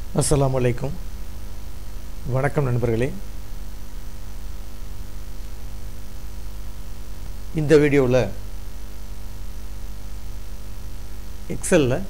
அஸ்ஸலாமு அலைக்கும் வணக்கம் நண்பர்களே இந்த வீடியோவில் எக்ஸலில்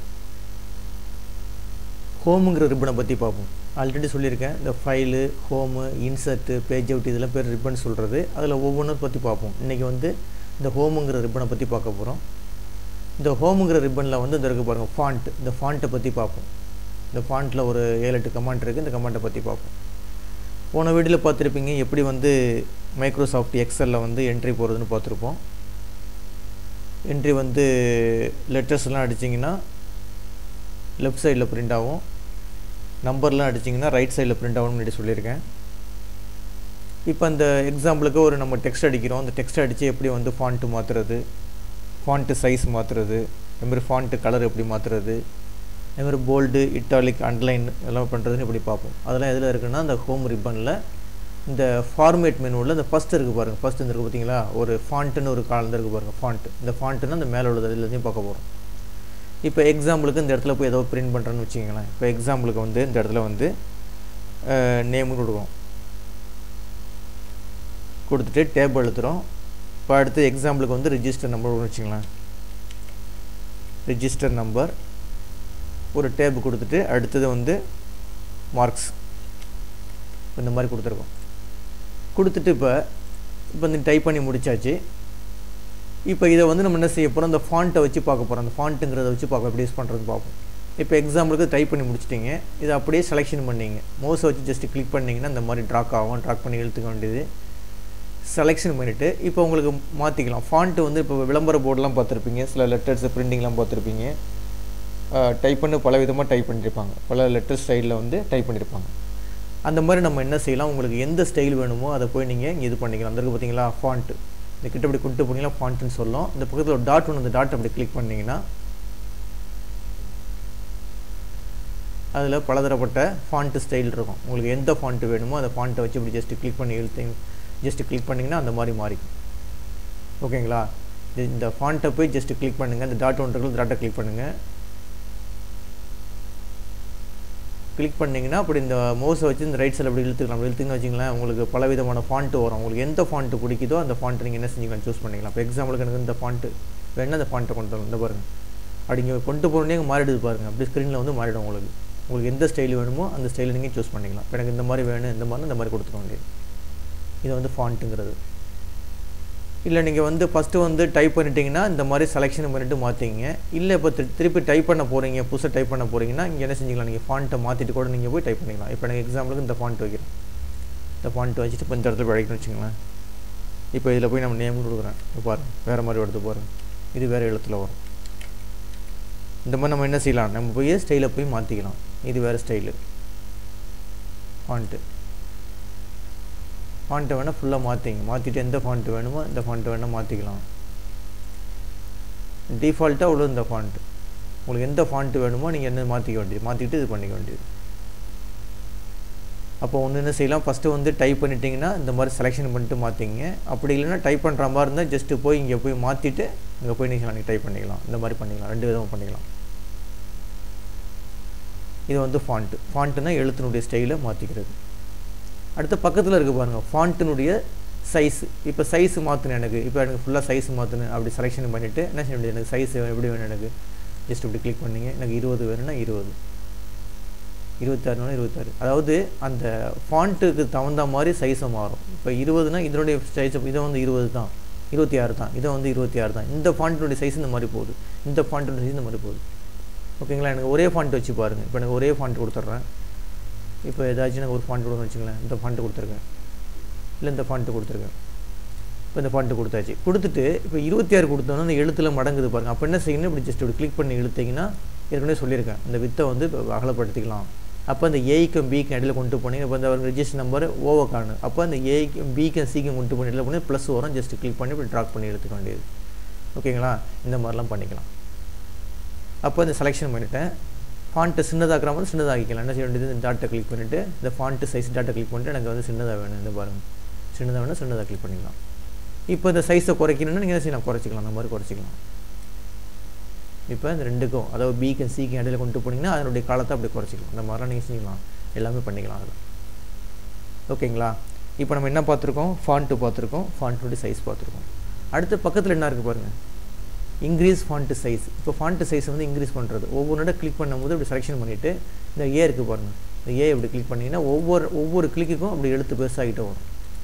ஹோமுங்கிற ரிப்பனை பற்றி பார்ப்போம் ஆல்ரெடி சொல்லியிருக்கேன் இந்த file home insert page out இதெல்லாம் பேர் ரிப்பன் சொல்கிறது அதில் ஒவ்வொன்றும் பற்றி பார்ப்போம் இன்றைக்கி வந்து இந்த ஹோமுங்கிற ரிப்பனை பற்றி பார்க்க போகிறோம் இந்த ஹோமுங்கிற ரிப்பனில் வந்து இந்த இருக்கு பாருங்கள் ஃபாண்ட் இந்த ஃபாண்ட்டை பற்றி பார்ப்போம் இந்த ஃபாண்ட்டில் ஒரு ஏழு எட்டு கமெண்ட் இருக்குது இந்த கமெண்ட்டை பற்றி பார்ப்போம் போன வீடியோவில் பார்த்துருப்பீங்க எப்படி வந்து மைக்ரோசாஃப்ட் எக்ஸலில் வந்து என்ட்ரி போகிறதுன்னு பார்த்துருப்போம் என்ட்ரி வந்து லெட்டர்ஸ்லாம் அடிச்சிங்கன்னா லெஃப்ட் சைடில் பிரிண்ட் ஆகும் நம்பர்லாம் அடிச்சிங்கன்னா ரைட் சைடில் பிரிண்ட் ஆகும்னு முன்னாடி சொல்லியிருக்கேன் இப்போ அந்த எக்ஸாம்பிளுக்கு ஒரு நம்ம டெக்ஸ்ட் அடிக்கிறோம் அந்த டெக்ஸ்ட் அடித்து எப்படி வந்து ஃபாண்ட்டு மாற்றுறது ஃபாண்ட்டு சைஸ் மாற்றுறது அதுமாதிரி ஃபாண்ட்டு கலர் எப்படி மாற்றுறது அதுமாதிரி போல்டு இட்டாலிக் அண்டர்லைன் எல்லாம் பண்ணுறதுன்னு இப்படி பார்ப்போம் அதெல்லாம் எதில் இருக்குன்னா அந்த ஹோம் ரிப்பனில் இந்த ஃபார்மேட் மெனுவில் இந்த ஃபஸ்ட் இருக்குது பாருங்கள் ஃபஸ்ட் இருக்குது பார்த்தீங்களா ஒரு ஃபாண்ட்டுன்னு ஒரு காலம் இருக்குது பாருங்கள் ஃபாண்ட்டு இந்த ஃபாண்ட்டுன்னா அந்த மேலே உள்ளது எல்லாத்தையும் பார்க்க போகிறோம் இப்போ எக்ஸாம்பிளுக்கு இந்த இடத்துல போய் ஏதோ பிரிண்ட் பண்ணுறேன்னு வச்சுக்கோங்களேன் இப்போ எக்ஸாம்பிளுக்கு வந்து இந்த இடத்துல வந்து நேம் கொடுக்கும் கொடுத்துட்டு டேப் எழுத்துகிறோம் இப்போ அடுத்து எக்ஸாம்பிளுக்கு வந்து ரிஜிஸ்டர் நம்பர் வச்சுங்களேன் ரிஜிஸ்டர் நம்பர் ஒரு டேப் கொடுத்துட்டு அடுத்தது வந்து மார்க்ஸ் இந்த மாதிரி கொடுத்துருக்கோம் கொடுத்துட்டு இப்போ இப்போ இந்த டைப் பண்ணி முடிச்சாச்சு இப்போ இதை வந்து நம்ம என்ன செய்ய போகிறோம் அந்த ஃபாண்ட்டை வச்சு பார்க்க போகிறோம் அந்த ஃபாண்ட்டுங்கிறத வச்சு பார்க்க எப்படி யூஸ் பண்ணுறது பார்ப்போம் இப்போ எக்ஸாம்பிளுக்கு டைப் பண்ணி முடிச்சிட்டிங்க இதை அப்படியே செலெக்ஷன் பண்ணிங்க மோஸை வச்சு ஜஸ்ட் கிளிக் பண்ணிங்கன்னா இந்த மாதிரி ட்ராக் ஆகும் ட்ராக் பண்ணி இழுத்துக்க வேண்டியது செலெக்ஷன் பண்ணிவிட்டு இப்போ உங்களுக்கு மாற்றிக்கலாம் ஃபாண்ட்டு வந்து இப்போ விளம்பர போர்டெலாம் பார்த்துருப்பீங்க சில லெட்டர்ஸ் பிரிண்டிங்லாம் பார்த்துருப்பீங்க டைப் பண்ணி பல விதமாக டைப் பண்ணியிருப்பாங்க பல லெட்டர் ஸ்டைலில் வந்து டைப் பண்ணியிருப்பாங்க அந்த மாதிரி நம்ம என்ன செய்யலாம் உங்களுக்கு எந்த ஸ்டைல் வேணுமோ அதை போய் நீங்கள் இது பண்ணிக்கலாம் அந்த இருக்குது பார்த்தீங்களா ஃபாண்ட்டு இந்த கிட்ட அப்படி கொண்டு போனீங்கன்னா ஃபாண்ட்டுன்னு சொல்லும் இந்த பக்கத்தில் ஒரு டாட் ஒன்று அந்த டாட் அப்படி கிளிக் பண்ணிங்கன்னா அதில் பலதரப்பட்ட ஃபாண்ட்டு ஸ்டைல் இருக்கும் உங்களுக்கு எந்த ஃபாண்ட்டு வேணுமோ அந்த ஃபாண்ட்டை வச்சு இப்படி ஜஸ்ட்டு கிளிக் பண்ணி இழுத்து ஜஸ்ட்டு கிளிக் பண்ணிங்கன்னா அந்த மாதிரி மாறிக்கும் ஓகேங்களா இந்த ஃபாண்ட்டை போய் ஜஸ்ட்டு கிளிக் பண்ணுங்கள் இந்த டாட் ஒன்று இருக்கிற டாட்டை கிளிக் பண்ணுங்கள் கிளிக் பண்ணிங்கன்னா அப்படி இந்த மோஸை வச்சு இந்த ரைட் சைடில் அப்படி இழுத்துக்கலாம் அப்படி இழுத்துன்னு வச்சிங்களேன் உங்களுக்கு பல விதமான ஃபாண்ட்டு வரும் உங்களுக்கு எந்த ஃபாண்ட்டு பிடிக்குதோ அந்த ஃபாண்ட்டு நீங்கள் என்ன செஞ்சுக்கலாம் சூஸ் பண்ணிக்கலாம் இப்போ எக்ஸாம்பிளுக்கு எனக்கு இந்த ஃபாண்ட்டு வேணால் அந்த ஃபாண்ட்டை கொண்டு வரணும் இந்த பாருங்கள் அப்படி இங்கே கொண்டு போனோடனே மாறிடுது பாருங்கள் அப்படி ஸ்க்ரீனில் வந்து மாறிடும் உங்களுக்கு உங்களுக்கு எந்த ஸ்டைல் வேணுமோ அந்த ஸ்டைலில் நீங்கள் சூஸ் பண்ணிக்கலாம் இப்போ எனக்கு இந்த மாதிரி வேணும் இந்த மாதிரி இந்த மாதிரி கொடுத்துருவோம் வேண்டியது இது வந்து ஃபாண்ட்டுங்கிறது இல்லை நீங்கள் வந்து ஃபஸ்ட்டு வந்து டைப் பண்ணிட்டீங்கன்னா இந்த மாதிரி செலெக்ஷன் பண்ணிவிட்டு மாற்றிங்க இல்லை இப்போ திருப்பி டைப் பண்ண போகிறீங்க புதுசாக டைப் பண்ண போகிறீங்கன்னா இங்கே என்ன செஞ்சுக்கலாம் நீங்கள் ஃபாண்ட்டை மாற்றிட்டு கூட நீங்கள் போய் டைப் பண்ணிக்கலாம் இப்போ எனக்கு எக்ஸாம்பிளுக்கு இந்த ஃபாண்ட் வைக்கிறேன் இந்த ஃபாண்ட் வச்சுட்டு இப்போ இந்த இடத்துல அழைக்கணும்னு வச்சுங்களேன் இப்போ இதில் போய் நம்ம நேம் கொடுக்குறேன் இப்போ பாருங்கள் வேறு மாதிரி எடுத்து பாருங்கள் இது வேறு எழுத்தில் வரும் இந்த மாதிரி நம்ம என்ன செய்யலாம் நம்ம போய் ஸ்டைலை போய் மாற்றிக்கலாம் இது வேறு ஸ்டைலு ஃபாண்ட்டு ஃபாண்ட்டை வேணால் ஃபுல்லாக மாற்றிங்க மாற்றிட்டு எந்த ஃபாண்ட்டு வேணுமோ இந்த ஃபாண்ட்டை வேணால் மாற்றிக்கலாம் டிஃபால்ட்டாக அவ்வளோ இந்த ஃபாண்ட்டு உங்களுக்கு எந்த ஃபாண்ட்டு வேணுமோ நீங்கள் என்ன மாற்றிக்க வேண்டியது மாற்றிட்டு இது பண்ணிக்க வேண்டியது அப்போ ஒன்று என்ன செய்யலாம் ஃபஸ்ட்டு வந்து டைப் பண்ணிட்டீங்கன்னா இந்த மாதிரி செலெக்ஷன் பண்ணிட்டு மாற்றிங்க அப்படி இல்லைன்னா டைப் பண்ணுற மாதிரி இருந்தால் ஜஸ்ட்டு போய் இங்கே போய் மாற்றிட்டு இங்கே போய் நீங்கள் நீங்கள் டைப் பண்ணிக்கலாம் இந்த மாதிரி பண்ணிக்கலாம் ரெண்டு விதமாக பண்ணிக்கலாம் இது வந்து ஃபாண்ட்டு ஃபாண்ட்டுனா எழுத்தினுடைய ஸ்டைலை மாற்றிக்கிறது அடுத்த பக்கத்தில் இருக்க பாருங்கள் ஃபாண்ட்டினுடைய சைஸ் இப்போ சைஸ் மாற்றணும் எனக்கு இப்போ எனக்கு ஃபுல்லாக சைஸ் மாற்றணும் அப்படி செலெக்ஷன் பண்ணிவிட்டு என்ன செய்ய முடியாது எனக்கு சைஸ் எப்படி வேணும் எனக்கு ஜஸ்ட் இப்படி கிளிக் பண்ணிங்க எனக்கு இருபது வேணும்னா இருபது இருபத்தாறுனா இருபத்தாறு அதாவது அந்த ஃபாண்ட்டுக்கு தகுந்த மாதிரி சைஸை மாறும் இப்போ இருபதுனா இதனுடைய சைஸ் இதை வந்து இருபது தான் இருபத்தி ஆறு தான் இதை வந்து இருபத்தி ஆறு தான் இந்த ஃபாண்ட்டினுடைய சைஸ் இந்த மாதிரி போகுது இந்த ஃபாண்ட்டினுடைய சைஸ் இந்த மாதிரி போகுது ஓகேங்களா எனக்கு ஒரே ஃபாண்ட் வச்சு பாருங்கள் இப்போ எனக்கு ஒரே ஃபாண்ட் கொடுத்துட்றேன் இப்போ ஏதாச்சும் எனக்கு ஒரு ஃபாண்ட் கொடுக்கணும்னு வச்சுங்களேன் இந்த ஃபாண்ட்டு கொடுத்துருக்கேன் இல்லை இந்த ஃபாண்ட்டு கொடுத்துருக்கேன் இப்போ இந்த ஃபாண்ட்டு கொடுத்தாச்சு கொடுத்துட்டு இப்போ இருபத்தி ஆறு கொடுத்தோன்னா அந்த எழுத்தில் மடங்குது பாருங்கள் அப்போ என்ன செய்யணும் இப்படி ஜஸ்ட் இப்படி கிளிக் பண்ணி இழுத்தீங்கன்னா ஏற்கனவே சொல்லியிருக்கேன் அந்த வித்தை வந்து இப்போ அகலப்படுத்திக்கலாம் அப்போ அந்த ஏய்க்கும் பிக்கும் இடையில கொண்டு போனீங்க இப்போ இந்த ரிஜிஸ்டர் நம்பர் ஓவோ காணு அப்போ அந்த ஏய்க்கும் பிக்கும் சிக்கும் கொண்டு பண்ணி இடையில பண்ணி ப்ளஸ் வரும் ஜஸ்ட் கிளிக் பண்ணி இப்படி ட்ராக் பண்ணி எடுத்துக்க வேண்டியது ஓகேங்களா இந்த மாதிரிலாம் பண்ணிக்கலாம் அப்போ இந்த செலெக்ஷன் பண்ணிவிட்டேன் ஃபாண்ட்டை சின்னதாக்குற மாதிரி சின்னதாகிக்கலாம் என்ன செய்ய வேண்டியது இந்த டாட்டை கிளிக் பண்ணிவிட்டு இந்த ஃபாண்ட்டு சைஸ் டாட்டை கிளிக் பண்ணிட்டு எனக்கு வந்து சின்னதாக வேணும் இந்த பாருங்கள் சின்னதாக வேணும் சின்னதாக கிளிக் பண்ணிக்கலாம் இப்போ இந்த சைஸை குறைக்கணும்னா நீங்கள் என்ன செய்யலாம் குறைச்சிக்கலாம் அந்த மாதிரி குறைச்சிக்கலாம் இப்போ இந்த ரெண்டுக்கும் அதாவது பிக்கும் சிக்கும் இடையில கொண்டு போனீங்கன்னா அதனுடைய காலத்தை அப்படி குறைச்சிக்கலாம் இந்த மாதிரிலாம் நீங்கள் செய்யலாம் எல்லாமே பண்ணிக்கலாம் அதில் ஓகேங்களா இப்போ நம்ம என்ன பார்த்துருக்கோம் ஃபாண்ட்டு பார்த்துருக்கோம் ஃபாண்ட்டுடைய சைஸ் பார்த்துருக்கோம் அடுத்து பக்கத்தில் என்ன இருக்குது பாருங்கள் இன்க்ரீஸ் ஃபாண்ட்டு சைஸ் இப்போ ஃபாண்ட்டு சைஸ் வந்து இன்க்ரீஸ் பண்ணுறது ஒவ்வொரு கிளிக் பண்ணும்போது இப்படி செலெக்ஷன் பண்ணிவிட்டு இந்த ஏ இருக்குது பாருங்கள் இந்த ஏ இப்படி கிளிக் பண்ணிங்கன்னா ஒவ்வொரு ஒவ்வொரு கிளிக்குக்கும் அப்படி எழுத்து பெருசாகிட்டே வரும்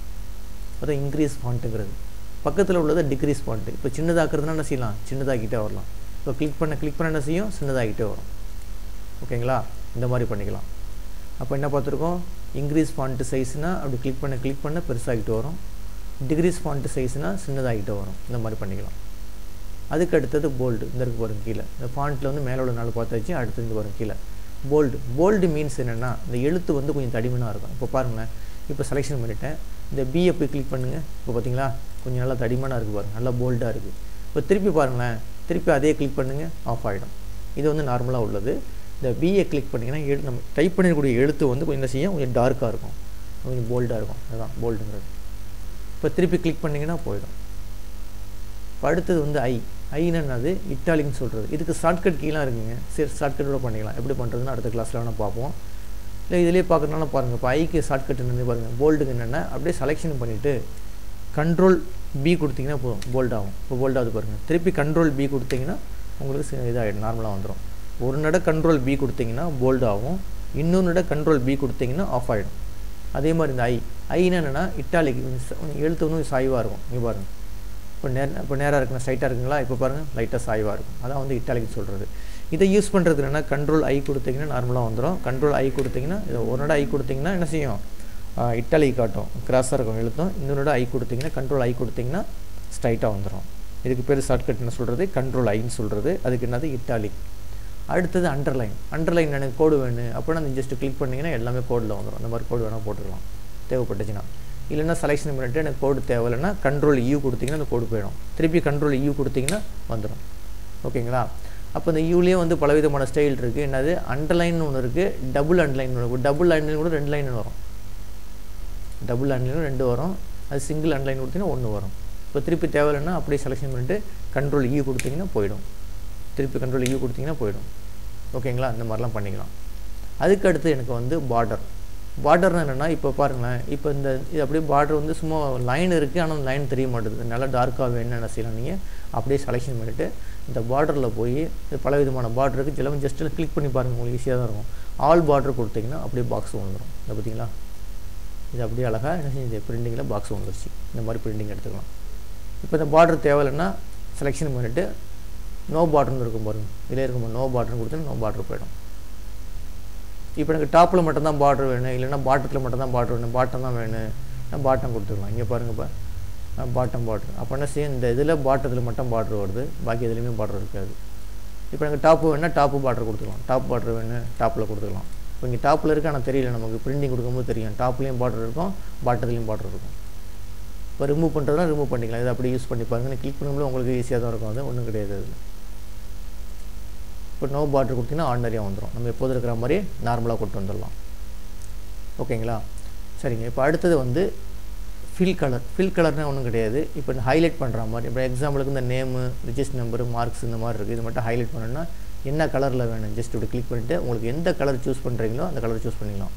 அதான் இன்க்ரீஸ் ஃபாண்ட்டுங்கிறது பக்கத்தில் உள்ளது டிக்ரீஸ் ஃபாண்ட்டு இப்போ சின்னதாக்குறதுனா என்ன செய்யலாம் சின்னதாக்கிட்டே வரலாம் இப்போ கிளிக் பண்ண கிளிக் பண்ண என்ன செய்யும் சின்னதாகிட்டே வரும் ஓகேங்களா இந்த மாதிரி பண்ணிக்கலாம் அப்போ என்ன பார்த்துருக்கோம் இன்க்ரீஸ் ஃபாண்ட்டு சைஸ்னால் அப்படி கிளிக் பண்ண கிளிக் பண்ண பெருசாகிட்டு வரும் டிக்ரீஸ் ஃபாண்ட்டு சைஸ்னால் சின்னதாகிட்டே வரும் இந்த மாதிரி பண்ணிக்கலாம் அதுக்கு அடுத்தது போல்டு இந்த இருக்கு பாருங்க கீழே இந்த ஃபாண்ட்டில் வந்து மேலே உள்ள நாள் பார்த்தாச்சு அடுத்தது இந்த பாருங்க கீழே போல்டு போல்டு மீன்ஸ் என்னென்னா இந்த எழுத்து வந்து கொஞ்சம் தடிமனாக இருக்கும் இப்போ பாருங்களேன் இப்போ செலெக்ஷன் பண்ணிட்டேன் இந்த பிஏ போய் கிளிக் பண்ணுங்கள் இப்போ பார்த்தீங்களா கொஞ்சம் நல்லா தடிமனாக இருக்குது பாருங்கள் நல்லா போல்டாக இருக்குது இப்போ திருப்பி பாருங்களேன் திருப்பி அதே கிளிக் பண்ணுங்கள் ஆஃப் ஆகிடும் இது வந்து நார்மலாக உள்ளது இந்த பிஏ கிளிக் பண்ணிங்கன்னா எழு நம்ம டைப் பண்ணிருக்கக்கூடிய எழுத்து வந்து கொஞ்சம் என்ன செய்யும் கொஞ்சம் டார்க்காக இருக்கும் கொஞ்சம் போல்டாக இருக்கும் அதுதான் போல்டுங்கிறது இப்போ திருப்பி கிளிக் பண்ணிங்கன்னா போயிடும் இப்போ அடுத்தது வந்து ஐ ஐன்னு என்னது இட்டாலின்னு சொல்கிறது இதுக்கு ஷார்ட்கட் கீழாக இருக்குங்க சரி ஷார்ட்கட்டோட பண்ணிக்கலாம் எப்படி பண்ணுறதுன்னு அடுத்த கிளாஸில் வேணால் பார்ப்போம் இல்லை இதிலே பார்க்குறதுனால பாருங்கள் இப்போ ஐக்கு ஷார்ட்கட் என்னது பாருங்கள் போல்டுக்கு என்னென்ன அப்படியே செலெக்ஷன் பண்ணிவிட்டு கண்ட்ரோல் பி கொடுத்தீங்கன்னா போதும் போல்ட் ஆகும் இப்போ போல்ட் ஆகுது பாருங்கள் திருப்பி கண்ட்ரோல் பி கொடுத்தீங்கன்னா உங்களுக்கு இதாகிடும் நார்மலாக வந்துடும் ஒரு நட கண்ட்ரோல் பி கொடுத்தீங்கன்னா போல்ட் ஆகும் இன்னொரு நட கண்ட்ரோல் பி கொடுத்தீங்கன்னா ஆஃப் ஆகிடும் அதே மாதிரி இந்த ஐ ஐனா என்னென்னா இட்டாலிக் எழுத்து வந்து சாய்வாக இருக்கும் இங்கே பாருங்கள் இப்போ நேர் இப்போ நேராக இருக்குன்னா ஸ்ட்ரைட்டாக இருக்குங்களா இப்போ பாருங்கள் லைட்டாக சாய்வாக இருக்கும் அதான் வந்து இட்டாலிக் சொல்கிறது இதை யூஸ் பண்ணுறது என்னென்னா கண்ட்ரோல் ஐ கொடுத்தீங்கன்னா நார்மலாக வந்துடும் கண்ட்ரோல் ஐ கொடுத்தீங்கன்னா இதை ஒரு நட ஐ கொடுத்தீங்கன்னா என்ன செய்யும் இட்டாலி காட்டும் கிராஸாக இருக்கும் எழுத்தும் இன்னொரு ஐ கொடுத்தீங்கன்னா கண்ட்ரோல் ஐ கொடுத்தீங்கன்னா ஸ்ட்ரைட்டாக வந்துடும் இதுக்கு பேர் ஷார்ட்கட் என்ன சொல்கிறது கண்ட்ரோல் ஐன்னு சொல்கிறது அதுக்கு என்னது இட்டாலிக் அடுத்தது அண்டர்லைன் அண்டர்லைன் எனக்கு கோடு வேணும் அப்படின்னா அந்த ஜஸ்ட் கிளிக் பண்ணிங்கன்னா எல்லாமே கோடில் வந்துடும் அந்த மாதிரி கோடு வேணால் போட்டுக்கலாம் தேவைப்பட்டுச்சுன்னா இல்லைன்னா செலெக்ஷன் பண்ணிட்டு எனக்கு கோடு தேவையில்லைன்னா கண்ட்ரோல் யூ கொடுத்தீங்கன்னா அந்த கோடு போயிடும் திருப்பி கண்ட்ரோல் யூ கொடுத்தீங்கன்னா வந்துடும் ஓகேங்களா அப்போ இந்த யூலேயே வந்து பலவிதமான ஸ்டைல் இருக்குது என்னது அண்டர்லைன் ஒன்று இருக்குது டபுள் அண்டர்லைன் ஒன்று டபுள் அண்டர்லைன் கூட ரெண்டு லைன் வரும் டபுள் அண்டர்லைன் ரெண்டு வரும் அது சிங்கிள் அண்டர்லைன் கொடுத்தீங்கன்னா ஒன்று வரும் இப்போ திருப்பி தேவையில்லைன்னா அப்படியே செலெக்ஷன் பண்ணிட்டு கண்ட்ரோல் யூ கொடுத்தீங்கன்னா போயிடும் திருப்பி கண்ட்ரோல் யூ கொடுத்தீங்கன்னா போயிடும் ஓகேங்களா இந்த மாதிரிலாம் பண்ணிக்கலாம் அதுக்கு அடுத்து எனக்கு வந்து பார்டர் பார்டர்னு என்னென்னா இப்போ பாருங்களேன் இப்போ இந்த இது அப்படியே பார்டர் வந்து சும்மா லைன் இருக்குது ஆனால் அந்த லைன் தெரிய மாட்டேது நல்லா டார்க்காக வேணும்னு என்ன செய்யலாம் நீங்கள் அப்படியே செலெக்ஷன் பண்ணிவிட்டு இந்த பார்டரில் போய் இது பல விதமான பார்டர் இருக்குது சிலவங்க ஜஸ்ட் கிளிக் பண்ணி பாருங்கள் உங்களுக்கு ஈஸியாக தான் இருக்கும் ஆல் பார்டர் கொடுத்தீங்கன்னா அப்படியே பாக்ஸ் வந்துடும் இதை பார்த்தீங்களா இது அப்படியே அழகாக என்ன செஞ்சு பிரிண்டிங்கில் பாக்ஸ் வந்துருச்சு இந்த மாதிரி பிரிண்டிங் எடுத்துக்கலாம் இப்போ இந்த பார்டர் தேவையில்லைன்னா செலெக்ஷன் பண்ணிவிட்டு நோ பார்டர்னு இருக்கும் பாருங்கள் இதில் இருக்கும் நோ பார்டர்னு கொடுத்து நோ பார்டர் போயிடும் இப்போ எனக்கு டாப்பில் மட்டும்தான் பார்டர் வேணும் இல்லைன்னா பாட்டத்தில் மட்டும்தான் பார்டர் வேணும் பாட்டம் தான் வேணும் நான் பாட்டம் கொடுத்துக்கலாம் இங்கே பாருங்கப்பா பாட்டம் பார்டர் அப்போ என்ன செய்யும் இந்த இதில் பாட்டத்தில் மட்டும் பார்டர் வருது பாக்கி எதுலேயுமே பார்டர் இருக்காது இப்போ எனக்கு டாப்பு வேணுன்னா டாப்பு பார்டர் கொடுத்துக்கலாம் டாப் பார்டர் வேணும் டாப்பில் கொடுத்துக்கலாம் இப்போ இங்கே டாப்பில் இருக்குது ஆனால் தெரியல நமக்கு பிரிண்டிங் கொடுக்கும்போது தெரியும் டாப்லேயும் பார்டர் இருக்கும் பாட்டத்துலேயும் பார்டர் இருக்கும் இப்போ ரிமூவ் பண்ணுறதுனா ரிமூவ் பண்ணிக்கலாம் இதை அப்படி யூஸ் பண்ணி பாருங்கள் கிளிக் பண்ணும்போது உங்களுக்கு ஈஸியாக தான் இருக்கும் அது ஒன்றும் கிடையாது அதில் இப்போ நோ பார்டர் கொடுத்தீங்கன்னா ஆர்டினரியாக வந்துடும் நம்ம எப்போது இருக்கிற மாதிரி நார்மலாக கொண்டு வந்துடலாம் ஓகேங்களா சரிங்க இப்போ அடுத்தது வந்து ஃபில் கலர் ஃபில் கலர்னால் ஒன்றும் கிடையாது இப்போ இந்த ஹைலைட் பண்ணுற மாதிரி இப்போ எக்ஸாம்பிளுக்கு இந்த நேமு ரிஜிஸ்டர் நம்பரு மார்க்ஸ் இந்த மாதிரி இருக்குது இது மட்டும் ஹைலைட் பண்ணணும்னா என்ன கலரில் வேணும் ஜஸ்ட் இப்படி கிளிக் பண்ணிவிட்டு உங்களுக்கு எந்த கலர் சூஸ் பண்ணுறீங்களோ அந்த கலர் சூஸ் பண்ணிக்கலாம்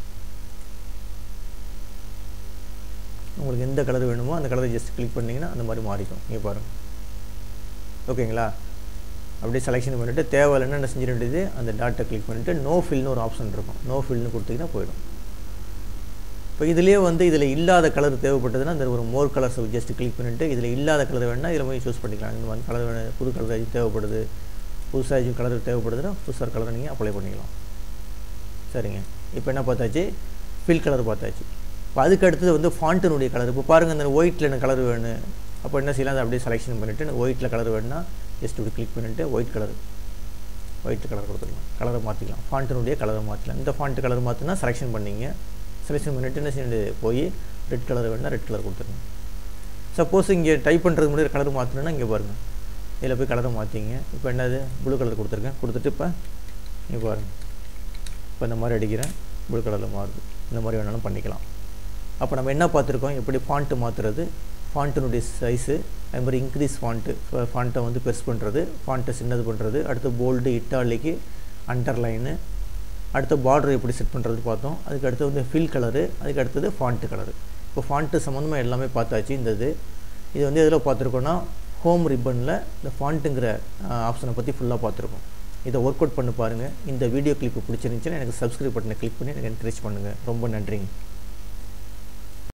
உங்களுக்கு எந்த கலர் வேணுமோ அந்த கலரை ஜஸ்ட் கிளிக் பண்ணிங்கன்னா அந்த மாதிரி மாறிக்கும் இங்கே பாருங்கள் ஓகேங்களா அப்படியே செலெக்ஷன் பண்ணிவிட்டு தேவையில்லைன்னா என்ன செஞ்சிட வேண்டியது அந்த டாட்டை கிளிக் பண்ணிவிட்டு நோ ஃபில்னு ஒரு ஆப்ஷன் இருக்கும் நோ ஃபில்னு கொடுத்தீங்கன்னா போயிடும் இப்போ இதுலேயே வந்து இதில் இல்லாத கலர் தேவைப்பட்டதுன்னா அந்த ஒரு மோர் கலர்ஸ் ஜஸ்ட் கிளிக் பண்ணிவிட்டு இதில் இல்லாத கலர் வேணுன்னா இதில் போய் சூஸ் பண்ணிக்கலாம் இந்த மாதிரி கலர் வேணும் புது கலர் தேவைப்படுது புதுசாக கலர் தேவைப்படுதுன்னா புதுசாக கலரை நீங்கள் அப்ளை பண்ணிக்கலாம் சரிங்க இப்போ என்ன பார்த்தாச்சு ஃபில் கலர் பார்த்தாச்சு இப்போ அதுக்கு அடுத்தது வந்து ஃபாண்ட்டினுடைய கலர் இப்போ பாருங்கள் இந்த ஒயிட்டில் எனக்கு கலர் வேணும் அப்போ என்ன செய்யலாம் அதை அப்படியே செலெக்ஷன் பண்ணிவிட்டு எனக்கு ஒயிட்டில் கலர் வேணும்னா ஜஸ்ட் இப்படி கிளிக் பண்ணிவிட்டு ஒயிட் கலர் ஒயிட் கலர் கொடுத்துக்கலாம் கலரை மாற்றிக்கலாம் ஃபாண்ட்டினுடைய கலரை மாற்றிக்கலாம் இந்த ஃபாண்ட் கலர் மாற்றினா செலெக்ஷன் பண்ணிங்க செலெக்ஷன் பண்ணிவிட்டு என்ன செய்ய போய் ரெட் கலர் வேணும்னா ரெட் கலர் கொடுத்துருங்க சப்போஸ் இங்கே டைப் பண்ணுறது முன்னாடி கலர் மாற்றணுன்னா இங்கே பாருங்கள் இதில் போய் கலரை மாற்றிங்க இப்போ என்னது ப்ளூ கலர் கொடுத்துருக்கேன் கொடுத்துட்டு இப்போ இங்கே பாருங்கள் இப்போ இந்த மாதிரி அடிக்கிறேன் ப்ளூ கலரில் மாறுது இந்த மாதிரி வேணாலும் பண்ணிக்கலாம் அப்போ நம்ம என்ன பார்த்துருக்கோம் எப்படி ஃபாண்ட்டு மாற்றுறது ஃபாண்ட்டினுடைய சைஸு அது மாதிரி இன்க்ரீஸ் ஃபாண்ட்டு ஃபாண்ட்டை வந்து பெருசு பண்ணுறது ஃபாண்ட்டை சின்னது பண்ணுறது அடுத்து போல்டு இட்டாலிக்கு அண்டர்லைனு அடுத்து பார்டர் எப்படி செட் பண்ணுறது பார்த்தோம் அதுக்கு அடுத்து வந்து ஃபில் கலரு அதுக்கு அடுத்தது ஃபாண்ட்டு கலரு இப்போ ஃபாண்ட்டு சம்மந்தமாக எல்லாமே பார்த்தாச்சு இந்த இது இது வந்து எதில் பார்த்துருக்கோன்னா ஹோம் ரிப்பனில் இந்த ஃபாண்ட்டுங்கிற ஆப்ஷனை பற்றி ஃபுல்லாக பார்த்துருக்கோம் இதை ஒர்க் அவுட் பண்ணி பாருங்கள் இந்த வீடியோ கிளிப்பு பிடிச்சிருந்துச்சுன்னா எனக்கு சப்ஸ்கிரைப் பட்டனை கிளிக் பண்ணி எனக்கு என்கரேஜ் பண்ணுங்கள் ரொம்ப நன்றிங்க